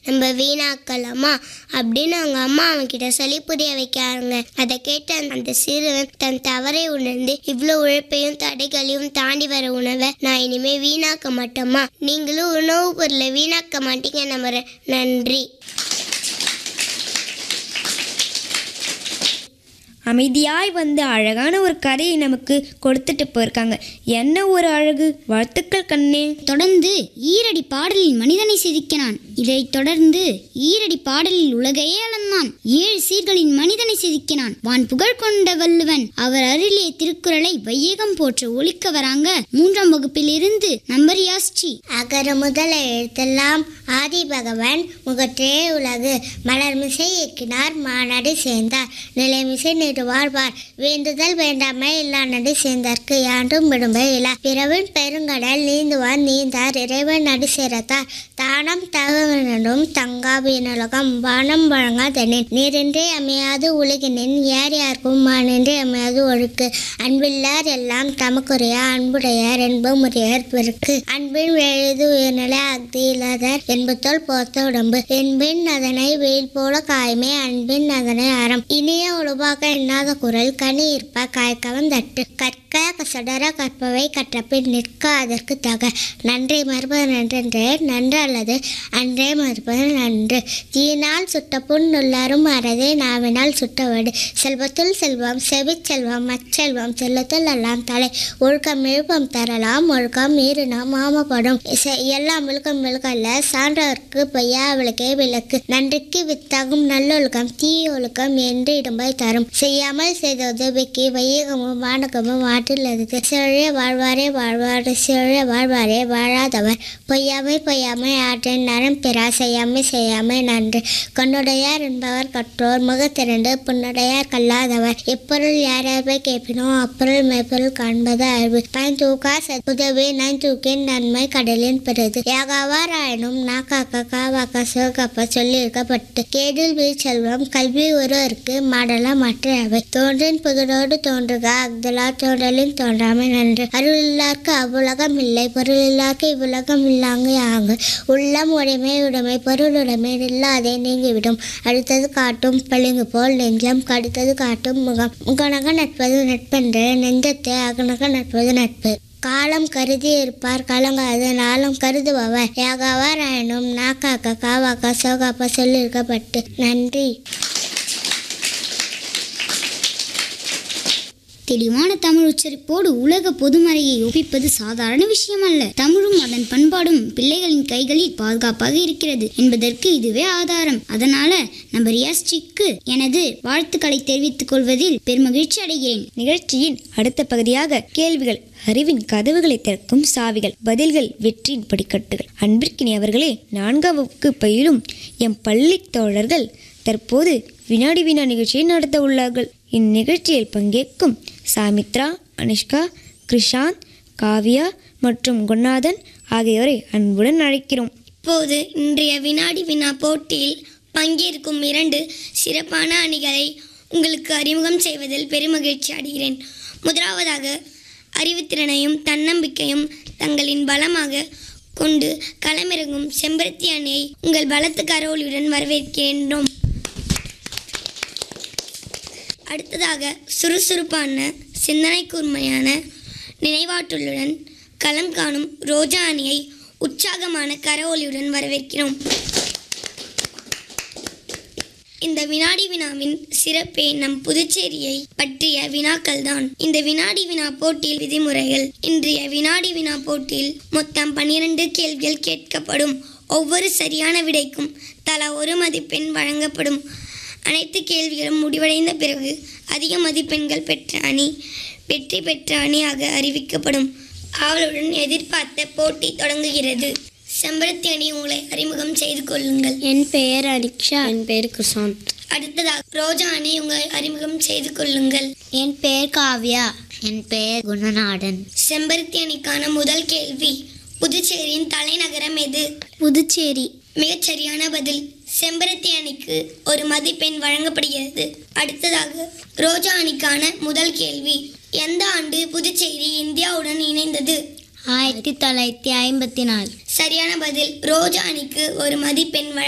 நம்ம வீணாக்கலாமா அப்படின்னு அவங்க அம்மா அவன்கிட்ட சொல்லி புரிய வைக்கிறாங்க அதை கேட்டு அந்த சிறுவன் தன் தவறை உணர்ந்து இவ்வளோ உழைப்பையும் தடைகளையும் தாண்டி வர உணவை நான் இனிமே வீணாக்க மாட்டோமா நீங்களும் உணவுப் பொருளை வீணாக்க மாட்டீங்க நம்புறேன் நன்றி அமைதியாய் வந்து அழகான ஒரு கதையை நமக்கு கொடுத்துட்டு போயிருக்காங்க என்ன ஒரு அழகு வாழ்த்துக்கள் கண்ணே தொடர்ந்து ஈரடி பாடலில் மனிதனை செதுக்கினான் இதைத் தொடர்ந்து ஈரடி பாடலில் உலகையே அளந்தான் ஏழு சீர்களின் மனிதனை செதுக்கினான் வான் புகழ் கொண்ட வள்ளுவன் அவர் அருளிய திருக்குறளை வையகம் போற்ற ஒழிக்க வராங்க மூன்றாம் வகுப்பில் இருந்து நம்பர் யாஸ்டி அகர முதல எழுத்தெல்லாம் ஆதி பகவான் முகற்றே உலகு மலர் மிசை இயக்கினார் மாநாடு சேர்ந்தார் நிலைமிசை நிறுவார்வார் வேண்டுதல் வேண்டாமை இல்லா நடு சேர்ந்தார்க்கு யாண்டும் விடும்பை இல்லா பிறவின் பெருங்கடல் நீந்துவான் நீந்தார் இறைவன் நடு சேரத்தார் தானம் தகவனும் தங்காவினுலகம் வானம் வழங்காதெனின் நீரின்றி அமையாது உலகினின் யார் யாருக்கும் மானின்றி அமையாது ஒழுக்கு அன்பில்லார் எல்லாம் தமக்குரிய அன்புடையார் என்பமுறையர் பெருக்கு அன்பின் எழுது உயர்நிலை அக்தி இல்லாதார் என்பத்தோல் போர்த்த உடம்பு என்பின் அதனை வெயில் போல காயுமே அன்பின் அதனை அறம் இனிய உழுவாக எண்ணாத குரல் கனி இருப்ப காய்க்கவன் தட்டு கற்க கசடர கற்பவை கற்றபின் நிற்க அதற்கு தக நன்றி மறுப்பது நன்றென்றே நன்று அல்லது அன்றே மறுப்பது நன்று தீயினால் சுட்ட புண் உள்ளாரும் அறதே நாவினால் சுட்டவடு செல்வத்துள் செல்வம் செவிச் செல்வம் மச்செல்வம் செல்லத்துள் எல்லாம் தலை ஒழுக்கம் எழுப்பம் தரலாம் ஒழுக்கம் மீறினா மாமப்படும் செ- எல்லாம் விழுக்கம் விழுக்கல்ல சான்றவர்க்கு பொய்யா விளக்கே விளக்கு நன்றிக்கு வித்தாகும் நல்லொழுக்கம் தீய ஒழுக்கம் என்று இடும்பை தரும் செய்யாமல் செய்த உதவிக்கு வையகமும் வானகமும் ஆற்றில் எதிர்த்து சிழ வாழ்வாரே வாழ்வார் சிழ வாழ்வாரே வாழாதவர் பொய்யாமை பொய்யாமை ஆற்றின் நரம் பெறா செய்யாமை செய்யாமை நன்று கண்ணுடையார் என்பவர் கற்றோர் முகத்திரண்டு புண்ணுடையார் கல்லாதவர் எப்பொருள் யார் யாரை கேட்பினோ அப்பொருள் மெய்ப்பொருள் காண்பது அறிவு பயன் தூக்கா உதவி நன் தூக்கின் நன்மை கடலின் பெருது யாகாவாராயனும் நாக்காக்க காவாக்க சிவகப்ப சொல்லியிருக்கப்பட்டு கேடில் வீழ் செல்வம் கல்வி ஒருவருக்கு மாடலா மற்ற அவை தோன்றின் புகழோடு தோன்றுக அக்தலா தோன்றலின் தோன்றாமை நன்று அருளில்லார்க்கு அவ்வுலகம் இல்லை பொருளில்லார்க்கு இவ்வுலகம் இல்லாங்க யாங்கு உள்ளம் உடைமை உடைமை பொருளுடைமை இல்லாதே நீங்கிவிடும் அடுத்தது காட்டும் பளிங்கு போல் நெஞ்சம் கடுத்தது காட்டும் முகம் முகனக நட்பது நட்பென்று நெஞ்சத்தை அகனக நட்பது நட்பு காலம் கருதி இருப்பார் கலங்காது நாளும் கருதுபவர் யாகாவார் ஆயினும் நாக்காக்க காவாக்கா சோகாப்பா சொல்லியிருக்கப்பட்டு நன்றி தெளிவான தமிழ் உச்சரிப்போடு உலக பொதுமறையை ஒப்பிப்பது சாதாரண விஷயம் அல்ல தமிழும் அதன் பண்பாடும் பிள்ளைகளின் கைகளில் பாதுகாப்பாக இருக்கிறது என்பதற்கு இதுவே ஆதாரம் அதனால நம்ம ரியாஸ்டிக்கு எனது வாழ்த்துக்களை தெரிவித்துக் கொள்வதில் பெருமகிழ்ச்சி அடைகிறேன் நிகழ்ச்சியின் அடுத்த பகுதியாக கேள்விகள் அறிவின் கதவுகளை திறக்கும் சாவிகள் பதில்கள் வெற்றியின் படிக்கட்டுகள் அன்பிற்கினியவர்களே நான்காம் வகுப்பு பயிலும் எம் பள்ளி தோழர்கள் தற்போது வினாடி வினா நிகழ்ச்சியை நடத்த உள்ளார்கள் இந்நிகழ்ச்சியில் பங்கேற்கும் சாமித்ரா அனுஷ்கா கிருஷாந்த் காவியா மற்றும் குணநாதன் ஆகியோரை அன்புடன் அழைக்கிறோம் இப்போது இன்றைய வினாடி வினா போட்டியில் பங்கேற்கும் இரண்டு சிறப்பான அணிகளை உங்களுக்கு அறிமுகம் செய்வதில் பெருமகிழ்ச்சி அடைகிறேன் முதலாவதாக அறிவுத்திறனையும் தன்னம்பிக்கையும் தங்களின் பலமாக கொண்டு களமிறங்கும் செம்பருத்தி அணியை உங்கள் பலத்து கரோலியுடன் வரவேற்கின்றோம் அடுத்ததாக சுறுசுறுப்பான சிந்தனை கூர்மையான நினைவாற்றலுடன் களம் காணும் ரோஜா அணியை உற்சாகமான கரவொலியுடன் வரவேற்கிறோம் இந்த வினாடி வினாவின் சிறப்பே நம் புதுச்சேரியை பற்றிய வினாக்கள் தான் இந்த வினாடி வினா போட்டியில் விதிமுறைகள் இன்றைய வினாடி வினா போட்டியில் மொத்தம் பன்னிரண்டு கேள்விகள் கேட்கப்படும் ஒவ்வொரு சரியான விடைக்கும் தலா ஒரு மதிப்பெண் வழங்கப்படும் அனைத்து கேள்விகளும் முடிவடைந்த பிறகு அதிக மதிப்பெண்கள் பெற்ற அணி வெற்றி பெற்ற அணியாக அறிவிக்கப்படும் ஆவலுடன் எதிர்பார்த்த போட்டி தொடங்குகிறது செம்பருத்தி அணி உங்களை அறிமுகம் செய்து கொள்ளுங்கள் என் பெயர் அனிக்ஷா என் பெயர் குசாந்த் அடுத்ததாக ரோஜா அணி உங்களை அறிமுகம் செய்து கொள்ளுங்கள் என் பெயர் காவ்யா என் பெயர் குணநாடன் செம்பருத்தி அணிக்கான முதல் கேள்வி புதுச்சேரியின் தலைநகரம் எது புதுச்சேரி மிகச்சரியான பதில் செம்பருத்தி அணிக்கு ஒரு மதிப்பெண் வழங்கப்படுகிறது அடுத்ததாக ரோஜா அணிக்கான முதல் கேள்வி எந்த ஆண்டு புதுச்சேரி இந்தியாவுடன் இணைந்தது ஆயிரத்தி தொள்ளாயிரத்தி ஐம்பத்தி நாலு சரியான பதில் ரோஜா அணிக்கு ஒரு மதிப்பெண் வழங்க